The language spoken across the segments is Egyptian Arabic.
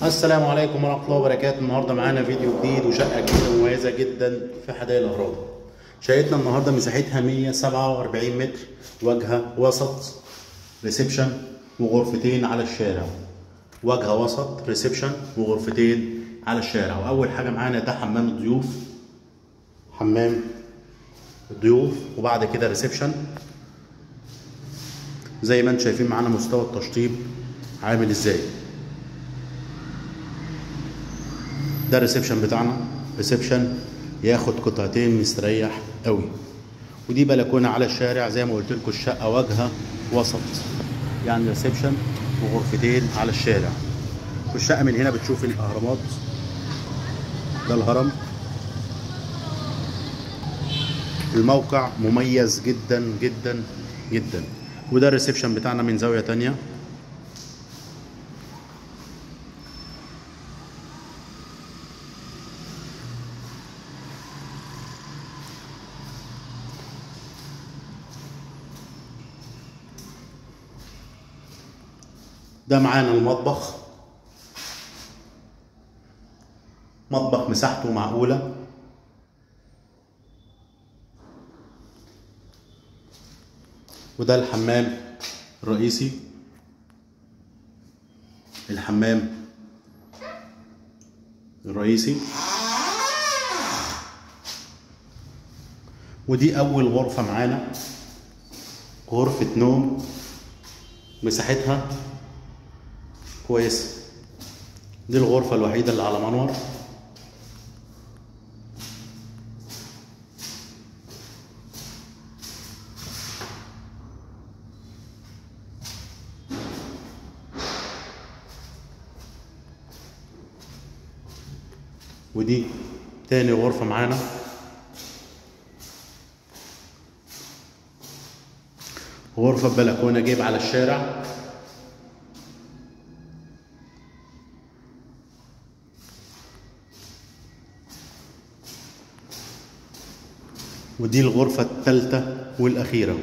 السلام عليكم ورحمة الله وبركاته النهاردة معانا فيديو جديد وشقة جديدة مميزة جدا في حدائق الأهرام شقتنا النهاردة مساحتها 147 متر واجهة وسط ريسبشن وغرفتين على الشارع واجهة وسط ريسبشن وغرفتين على الشارع وأول حاجة معانا ده حمام الضيوف حمام الضيوف وبعد كده ريسبشن زي ما انتم شايفين معانا مستوى التشطيب عامل ازاي ده الريسبشن بتاعنا ريسبشن ياخد قطعتين مستريح قوي ودي بلكونه على الشارع زي ما قلت لكم الشقه واجهه وسط يعني ريسبشن وغرفتين على الشارع والشقه من هنا بتشوف الاهرامات ده الهرم الموقع مميز جدا جدا جدا وده الريسبشن بتاعنا من زاويه تانية ده معانا المطبخ مطبخ مساحته معقولة وده الحمام الرئيسي الحمام الرئيسي ودي أول غرفة معانا غرفة نوم مساحتها كويسة دي الغرفة الوحيدة اللي على منور ودي تاني غرفة معانا غرفة بلكونة جيب على الشارع ودي الغرفة الثالثة والأخيرة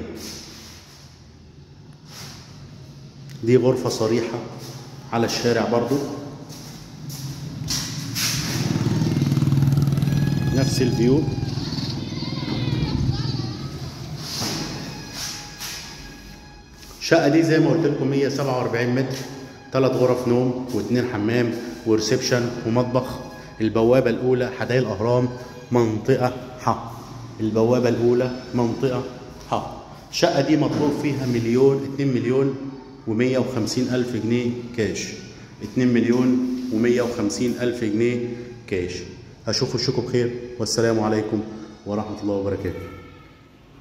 دي غرفة صريحة على الشارع برضو نفس الفيو الشقة دي زي ما قلت لكم 147 متر ثلاث غرف نوم واثنين حمام وريسبشن ومطبخ البوابة الأولى حدائق الأهرام منطقة ح البوابة الأولى منطقة ح الشقة دي مطلوب فيها مليون 2 مليون و150 ألف جنيه كاش 2 مليون و150 ألف جنيه كاش أشوف وشكم بخير والسلام عليكم ورحمة الله وبركاته